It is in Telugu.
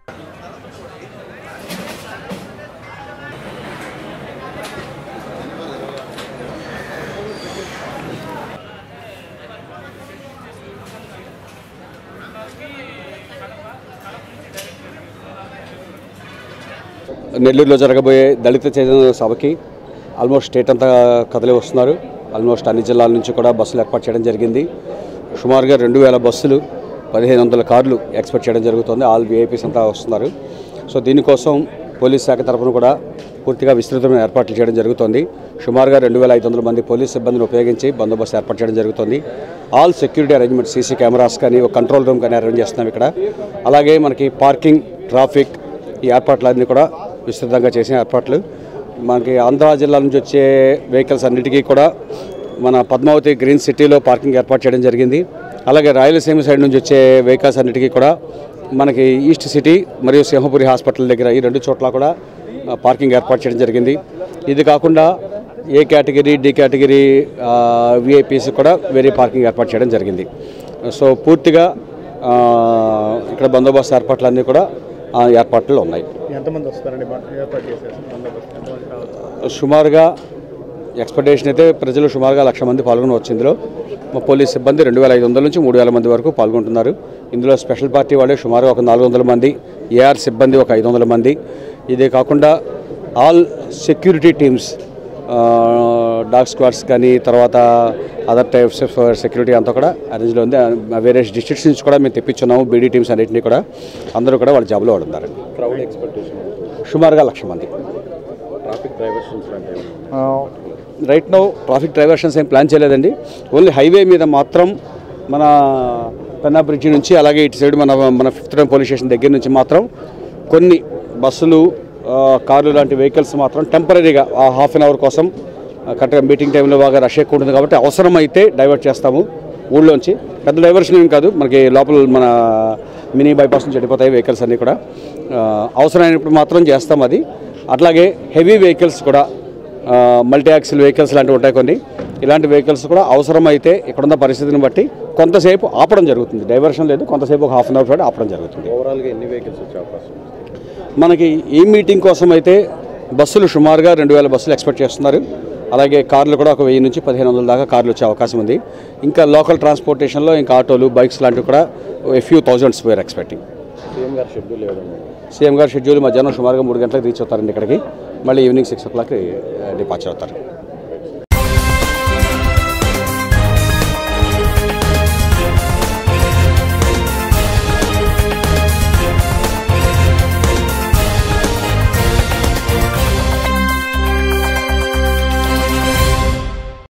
నెల్లూరులో జరగబోయే దళిత చైతన్య సభకి ఆల్మోస్ట్ స్టేట్ అంతా కదిలి వస్తున్నారు ఆల్మోస్ట్ అన్ని జిల్లాల నుంచి కూడా బస్సులు ఏర్పాటు చేయడం జరిగింది సుమారుగా రెండు వేల బస్సులు పదిహేను వందల కార్లు ఎక్స్పెక్ట్ చేయడం జరుగుతుంది ఆల్ విఐపీస్ అంతా వస్తున్నారు సో దీనికోసం పోలీస్ శాఖ తరఫున కూడా పూర్తిగా విస్తృతమైన ఏర్పాట్లు చేయడం జరుగుతుంది సుమారుగా రెండు వేల ఐదు వందల మంది పోలీస్ సిబ్బందిని ఉపయోగించి బందోబస్తు ఏర్పాటు చేయడం జరుగుతుంది all security arrangement CC cameras కానీ ఒక కంట్రోల్ రూమ్ కానీ అరేంజ్ చేస్తున్నాం ఇక్కడ అలాగే మనకి పార్కింగ్ ట్రాఫిక్ ఈ ఏర్పాట్లన్నీ కూడా విస్తృతంగా చేసిన ఏర్పాట్లు మనకి ఆంధ్ర జిల్లా నుంచి వచ్చే వెహికల్స్ అన్నిటికీ కూడా మన పద్మావతి గ్రీన్ సిటీలో పార్కింగ్ ఏర్పాటు చేయడం జరిగింది అలాగే రాయలసీమ సైడ్ నుంచి వచ్చే వెహికల్స్ అన్నిటికీ కూడా మనకి ఈస్ట్ సిటీ మరియు సింహపురి హాస్పిటల్ దగ్గర ఈ రెండు చోట్ల కూడా ఆ, పార్కింగ్ ఏర్పాటు చేయడం జరిగింది ఇది కాకుండా A category D category VIPs కూడా వేరే పార్కింగ్ ఏర్పాటు చేయడం జరిగింది సో పూర్తిగా ఆ, ఇక్కడ బందోబస్తు ఏర్పాట్లన్నీ కూడా ఆ, ఏర్పాట్లు ఉన్నాయి ఎంతమంది వస్తారండి బ- ఏర్పాటు చేసేసి బందోబస్తు ఎంతమంది రావచ్చు సుమారుగా ఎక్స్పెక్టేషన్ అయితే ప్రజలు సుమారుగా లక్ష మంది పాల్గొనవచ్చు ఇందులో మా పోలీస్ సిబ్బంది రెండు వేల ఐదు వందల నుంచి మూడు వేల మంది వరకు పాల్గొంటున్నారు ఇందులో స్పెషల్ పార్టీ వాళ్ళే సుమారుగా ఒక నాలుగు వందల మంది ఏఆర్ సిబ్బంది ఒక ఐదు వందల మంది ఇదే కాకుండా all security teams dog squads కానీ తర్వాత అదర్ టైప్స్ ఆఫ్ సెక్యూరిటీ అంతా కూడా అరేంజ్లో ఉంది వేరే డిస్ట్రిక్ట్స్ నుంచి కూడా మేము తెప్పించున్నాము బీడీ టీమ్స్ అన్నింటినీ కూడా అందరూ కూడా వాళ్ళ జాబ్లో వాడు ఉన్నారు క్రౌడ్ ఎక్స్పెక్టేషన్ సుమారుగా లక్ష మంది ట్రాఫిక్ డైవర్షన్స్ అంటే రైట్ నో ట్రాఫిక్ డైవర్షన్స్ ఏం ప్లాన్ చేయలేదండి ఓన్లీ హైవే మీద మాత్రం మన పెన్నా బ్రిడ్జి నుంచి అలాగే ఇటు సైడ్ మన మన ఫిఫ్త్ టైం పోలీస్ స్టేషన్ దగ్గర నుంచి మాత్రం కొన్ని బస్సులు ఆ, కార్లు లాంటి వెహికల్స్ మాత్రం టెంపరీగా ఆ హాఫ్ అన్ అవర్ కోసం ఆ, కరెక్ట్గా మీటింగ్ టైంలో బాగా రష్ ఎక్కువ ఉంటుంది కాబట్టి అవసరమైతే డైవర్ట్ చేస్తాము ఊళ్ళోంచి పెద్ద డైవర్షన్ ఏం కాదు మనకి లోపల మన మినీ బైపాస్ నుంచి వెళ్ళిపోతాయి వెహికల్స్ అన్నీ కూడా ఆ, అవసరమైనప్పుడు మాత్రం చేస్తాం అది అట్లాగే హెవీ వెహికల్స్ కూడా మల్టీ యాక్సిల్ వెహికల్స్ లాంటివి ఉంటాయి కొన్ని ఇలాంటి వెహికల్స్ కూడా అవసరమైతే ఇక్కడున్న పరిస్థితిని బట్టి కొంతసేపు ఆపడం జరుగుతుంది డైవర్షన్ లేదు కొంతసేపు ఒక హాఫ్ అన్ అవర్ పాటు ఆపడం జరుగుతుంది ఓవరాల్గా ఎన్ని వెహికల్స్ వచ్చే అవకాశం ఉంది మనకి ఈ మీటింగ్ కోసం అయితే బస్సులు సుమారుగా రెండు వేల బస్సులు ఎక్స్పెక్ట్ చేస్తున్నారు అలాగే కార్లు కూడా ఒక వెయ్యి నుంచి పదిహేను వందల దాకా కార్లు వచ్చే అవకాశం ఉంది ఇంకా లోకల్ ట్రాన్స్పోర్టేషన్లో ఇంకా ఆటోలు బైక్స్ లాంటివి కూడా a few thousands we're expecting CM గారు షెడ్యూల్ ఏదండి సీఎం గారు షెడ్యూల్ మధ్యాహ్నం సుమారుగా మూడు గంటలకు రీచ్ అవుతారండి ఇక్కడికి మళ్ళీ evening six o'clock departure అవుతారు